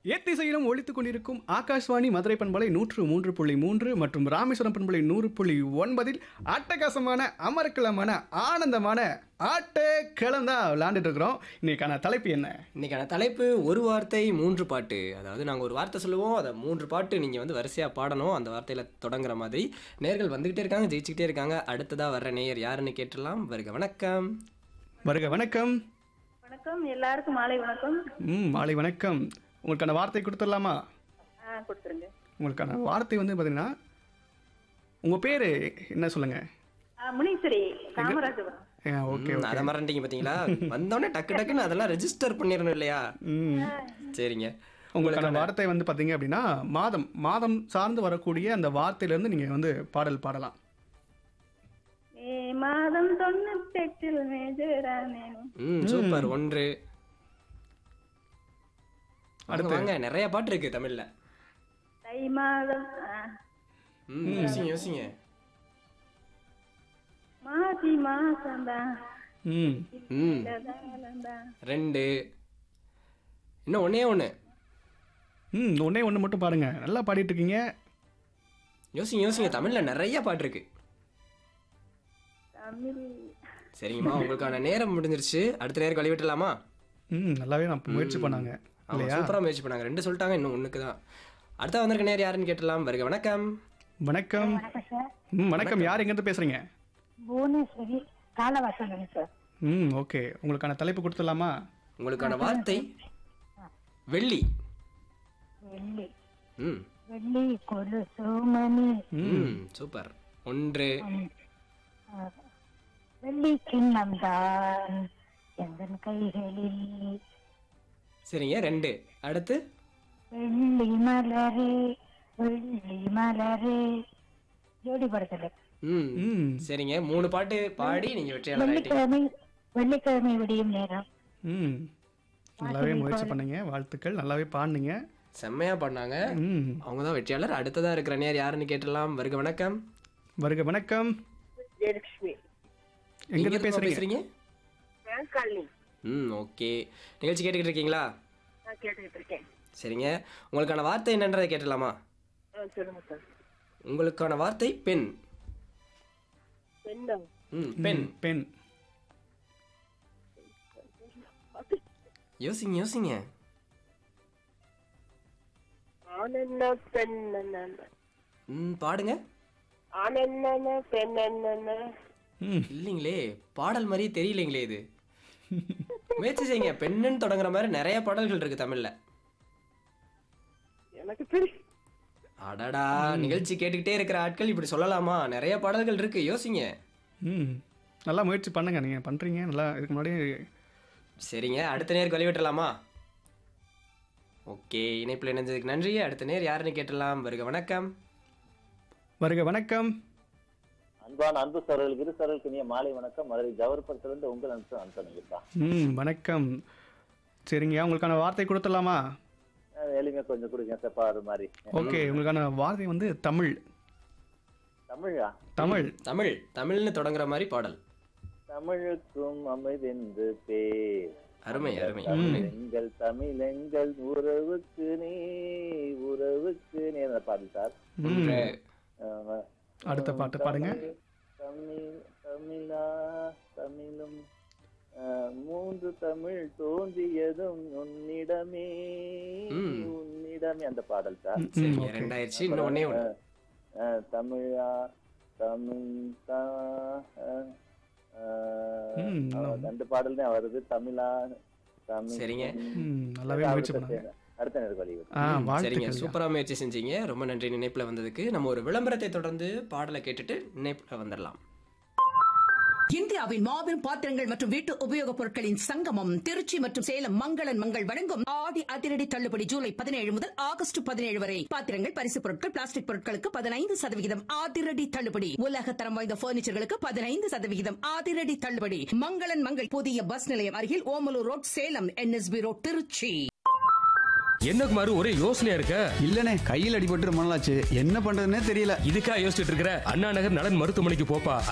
எத்திசையிலும் ஒழித்துக் கொண்டிருக்கும் ஆகாஷ்வாணி மதுரை பண்பலை நூற்று மூன்று புள்ளி மூன்று மற்றும் ராமேஸ்வரம் பண்பலை நூறு புள்ளி ஒன்பதில் அட்டகாசமான அமரக்கிழமான ஆனந்தமான ஆட்டக்கிழம் தான் விளையாண்டுட்டு இருக்கிறோம் இன்னைக்கான தலைப்பு என்ன இன்னைக்கான தலைப்பு ஒரு வார்த்தை மூன்று பாட்டு அதாவது நாங்கள் ஒரு வார்த்தை சொல்லுவோம் அதை மூன்று பாட்டு நீங்கள் வந்து வரிசையாக பாடணும் அந்த வார்த்தையில் தொடங்குற மாதிரி நேர்கள் வந்துக்கிட்டே இருக்காங்க ஜெயிச்சுக்கிட்டே இருக்காங்க அடுத்ததாக வர்ற நேயர் யாருன்னு கேட்டுடலாம் வருக வணக்கம் வருக வணக்கம் வணக்கம் எல்லாருக்கும் மாலை வணக்கம் ம் மாலை வணக்கம் உங்களுக்கான வார்த்தை கொடுத்துடலாமா ஆ கொடுத்துருங்க உங்களுக்கான வார்த்தை வந்து பார்த்தீங்கன்னா உங்கள் பேர் என்ன சொல்லுங்கள் ஆ, முனீஸ்வரி காமராஜபுரம் ஓகே ம், அதை மறந்துட்டீங்க பார்த்தீங்களா வந்தோடனே டக்கு டக்குன்னு அதெல்லாம் ரெஜிஸ்டர் பண்ணிடணும் இல்லையா ம் சரிங்க உங்களுக்கான வார்த்தை வந்து பார்த்தீங்க அப்படின்னா மாதம் மாதம் சார்ந்து வரக்கூடிய அந்த வார்த்தையிலேருந்து நீங்கள் வந்து பாடல் பாடலாம் மே மாதம் தொண்ணூத்தெட்டில் மேஜரானேன் ம் சூப்பர் ஒன்று அடுத்து வாங்க நிறைய பாட்டு இருக்கு தமிழ்ல தை மாதம் ஆ, ம் யோசிங்க யோசிங்க மாசி மாசம்தான் ம் ம் தான் ரெண்டு இன்னும் ஒண்ணே ஒன்று ம் ஒன்றே ஒன்று மட்டும் பாருங்க நல்லா பாடிட்டு இருக்கீங்க யோசிங்க யோசிங்க தமிழ்ல நிறைய பாட்டு இருக்கு தமிழ் சரிங்கம்மா உங்களுக்கான நேரம் முடிஞ்சிருச்சு அடுத்த நேரம் கழிவிட்டலாமா ம் நல்லாவே நான் முயற்சி பண்ணாங்க ஆமா இல்லையா சூப்பரா முயற்சி பண்ணாங்க ரெண்டு சொல்லிட்டாங்க இன்னும் ஒண்ணுக்கு தான் அடுத்த வந்திருக்க நேரம் யாருன்னு கேட்டலாம் வருக வணக்கம் வணக்கம் ம் வணக்கம் யார் எங்கேருந்து பேசுகிறீங்க புவனேஸ்வரி காலவாசன் சார் ம் ஓகே உங்களுக்கான தலைப்பு கொடுத்துடலாமா உங்களுக்கான வார்த்தை வெள்ளி வெள்ளி ம் வெள்ளி கொலு சோமணி ம் சூப்பர் ஒன்று வெள்ளி கிண்ணம் தான் எந்தன் கைகளில் சரிங்க ரெண்டு அடுத்து வெள்ளி மலரே வெள்ளி மலரே ஜோடி படத்துல ம் ம் சரிங்க மூணு பாட்டு பாடி நீங்க வெற்றியாளர் ஆயிட்டீங்க வெள்ளிக்கிழமை வெள்ளிக்கிழமை விடியும் நேரம் ம் நல்லாவே முயற்சி பண்ணீங்க வாழ்த்துக்கள் நல்லாவே பாடுனீங்க செம்மையா பண்ணாங்க ம் அவங்க தான் வெற்றியாளர் அடுத்ததா இருக்கிற நேர் யாருன்னு கேட்டலாம் வருக வணக்கம் வருக வணக்கம் ஜெயலட்சுமி எங்கேருந்து எங்கிருந்து பேசுகிறீங்க பேசுறீங்க காலனி ம் ஓகே நிகழ்ச்சி கேட்டுக்கிட்டு இருக்கீங்களா நான் கேட்டுக்கிட்டு இருக்கேன் சரிங்க உங்களுக்கான வார்த்தை என்னன்றதை கேட்டலாமா சொல்லுங்க சார் உங்களுக்கான வார்த்தை பெண் பெண்டம் ம் பெண் பெண் யோசிங்க யோசிங்க ஆண் என்ன பெண் என்ன ம் பாடுங்க ஆண் என்னென்ன பெண் என்னென்ன ம் இல்லைங்களே பாடல் மாதிரியே தெரியலைங்களே இது முயற்சி செய்யுங்க பெண்ணுன்னு தொடங்குற மாதிரி நிறைய பாடல்கள் இருக்கு தமிழ்ல எனக்கு தெரியும் அடடா நிகழ்ச்சி கேட்டுக்கிட்டே இருக்கிற ஆட்கள் இப்படி சொல்லலாமா நிறைய பாடல்கள் இருக்கு யோசிங்க ம் நல்லா முயற்சி பண்ணுங்க நீங்கள் பண்ணுறீங்க நல்லா இதுக்கு முன்னாடி சரிங்க அடுத்த நேர் கழிவிட்டலாமா ஓகே இணைப்பில் இணைஞ்சதுக்கு நன்றி அடுத்த நேர் யாருன்னு கேட்டலாம் வருக வணக்கம் வருக வணக்கம் அன்பான அன்பு சவர்களுக்கு இரு சவர்களுக்கு இனிய மாலை வணக்கம் மதுரை ஜவர்பத்திலிருந்து உங்கள் அன்பு அனுப்பிப்பா ம் வணக்கம் சரிங்க உங்களுக்கான வார்த்தை கொடுத்துடலாமா எளிமையா கொஞ்சம் கொடுங்க செப்பா அது மாதிரி ஓகே உங்களுக்கான வார்த்தை வந்து தமிழ் தமிழா தமிழ் தமிழ் தமிழ்னு தொடங்குற மாதிரி பாடல் தமிழுக்கும் அமைதென்று பேர் அருமை அருமை எங்கள் தமிழ் எங்கள் உறவுக்கு நீ உறவுக்கு நீ அந்த பாடு சார் ஒன்று ஆமா. அடுத்த பாட்டு பாடுங்க தமிழ் தமிழா தமிழும் ஆஹ், மூன்று தமிழ் தோன்றியதும் உன்னிடமே ம். உன்னிடமே அந்த பாடல் சார் ம், சரிங்க ஓகே ரெண்டாயிருச்சு இன்னும் ஒன்னே ஒன்று ஆஹ், தமிழா தமிழ் தா- ஆஹ், ஆஹ், ம், ஆஹ், ரெண்டு பாடல் தான் வருது தமிழா தமிழ் சரிங்க. ம் நல்லாவே முயற்சி பண்ணாங்க அடுத்த நேரம் வழி ஆ சரிங்க வாழ்த்துக்கள் சூப்பரா முயற்சி செஞ்சீங்க ரொம்ப நன்றி நினைப்புல வந்ததுக்கு நம்ம ஒரு விளம்பரத்தை தொடர்ந்து பாடலை கேட்டுட்டு நினைப்புல வந்துடலாம் இந்தியாவின் மாபெரும் பாத்திரங்கள் மற்றும் வீட்டு உபயோகப் பொருட்களின் சங்கமம் திருச்சி மற்றும் சேலம் மங்களன் மங்கள் வழங்கும் ஆடி அதிரடி தள்ளுபடி ஜூலை பதினேழு முதல் ஆகஸ்ட் பதினேழு வரை பாத்திரங்கள் பரிசுப் பொருட்கள் பிளாஸ்டிக் பொருட்களுக்கு பதினைந்து சதவிகிதம் அதிரடி தள்ளுபடி உலக தரம் வாய்ந்த பர்னிச்சர்களுக்கு பதினைந்து சதவிகிதம் அதிரடி தள்ளுபடி மங்களன் மங்கள் புதிய பஸ் நிலையம் அருகில் Omalur road Salem NSP road Tiruchi என்ன குமாரு ஒரே யோசனையா இருக்க இல்லனே கையில் அடிபட்டு ரொம்ப நாளாச்சு என்ன பண்றதுன்னே தெரியல இதுக்கா யோசிச்சுட்டு இருக்கிற அண்ணா நகர் நலன் மருத்துவமனைக்கு போப்பா